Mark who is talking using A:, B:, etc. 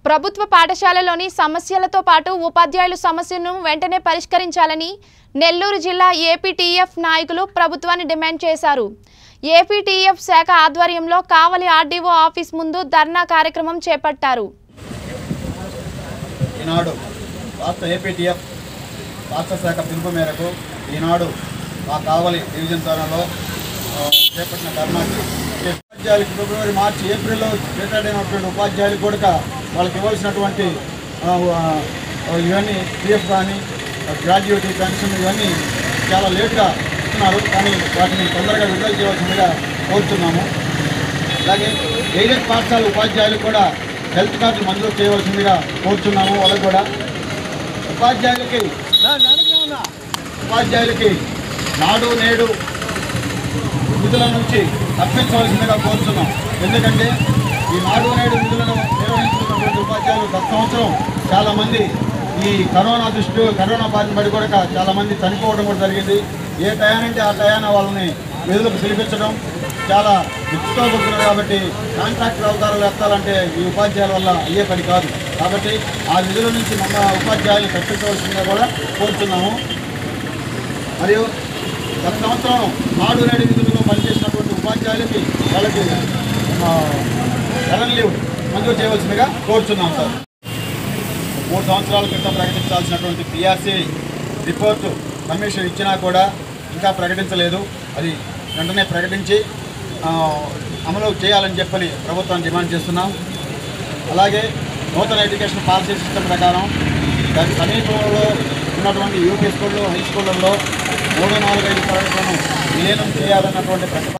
A: ప్రభుత్వ పాఠశాలలోని సమస్యలతో పాటు ఉపాధ్యాయుల సమస్యను వెంటనే పరిష్కరించాలని నెల్లూరు జిల్లా ఏపీటీఎఫ్ నాయకులు ప్రభుత్వాన్ని డిమాండ్ చేశారు ఏపీటీఎఫ్ శాఖ ఆధ్వర్యంలో కావలి ఆర్డీఓ ఆఫీస్ ముందు ధర్నా కార్యక్రమం చేపట్టారు
B: ఈనాడు రాష్ట్ర ఏపీటీఎఫ్ రాష్ట్ర శాఖ పిలుపు మేరకు ఈనాడు మా కావలి డివిజన్ స్థానంలో ఆ, చేపట్టిన ధర్నాకి ఉపాధ్యాయులకు ఫిబ్రవరి మార్చి ఏప్రిల్లో రిటైర్డ్ అయినటువంటి ఉపాధ్యాయులకు కూడా వాళ్ళకి ఇవ్వాల్సినటువంటి ఆ, ఆ, ఇవన్నీ పిఎఫ్ కానీ గ్రాడ్యుయేటీ పెన్షన్ ఇవన్నీ చాలా లేట్గా ఇస్తున్నారు కానీ వాటిని తొందరగా విడుదల చేయవలసిందిగా కోరుతున్నాము అలాగే ఎయిడెడ్ పాఠశాల ఉపాధ్యాయులు కూడా హెల్త్ కార్డులు మంజూరు చేయవలసిందిగా కోరుచున్నాము వాళ్ళకు కూడా ఉపాధ్యాయులకి ఉపాధ్యాయులకి నాడు నేడు విధుల నుంచి తప్పించవలసిందిగా కోరుతున్నాం ఎందుకంటే ఈ నాడు నేడు విధులను నిర్వహించుకున్నటువంటి ఉపాధ్యాయులు గత సంవత్సరం చాలామంది ఈ కరోనా దృష్టి కరోనా బారిన పడి కూడా చాలామంది చనిపోవడం కూడా జరిగింది ఏ టయానంటే ఆ టయాన వాళ్ళని విధులకు పిలిపించడం చాలా విచ్చుతో కూడుతున్నారు కాబట్టి కాంట్రాక్టర్ అవతారాలు ఎత్తాలంటే ఈ ఉపాధ్యాయుల వల్ల అయ్యే పని కాదు కాబట్టి ఆ విధుల నుంచి మన ఉపాధ్యాయులు తప్పించవలసిందిగా కూడా కోరుతున్నాము మరియు గత సంవత్సరం నాడు నేడు విధులలో పనిచేసినటువంటి ఉపాధ్యాయులకి వాళ్ళకి ఎరన్ లీవ్ మంజూరు చేయవలసిందిగా కోరుచున్నాం సార్ మూడు సంవత్సరాల క్రితం ప్రకటించాల్సినటువంటి పిఆర్సీ రిపోర్టు కమిషన్ ఇచ్చినా కూడా ఇంకా ప్రకటించలేదు అది వెంటనే ప్రకటించి ఆ, అమలు చేయాలని చెప్పని ప్రభుత్వాన్ని డిమాండ్ చేస్తున్నాం అలాగే నూతన ఎడ్యుకేషన్ పాలసీ సిస్టమ్ ప్రకారం దాని సమీపంలో ఉన్నటువంటి యూపీ స్కూళ్ళు హై స్కూళ్ళల్లో మూడు నాలుగు ఐదు తరగతులను విలీనం చేయాలన్నటువంటి ప్రతిపాదన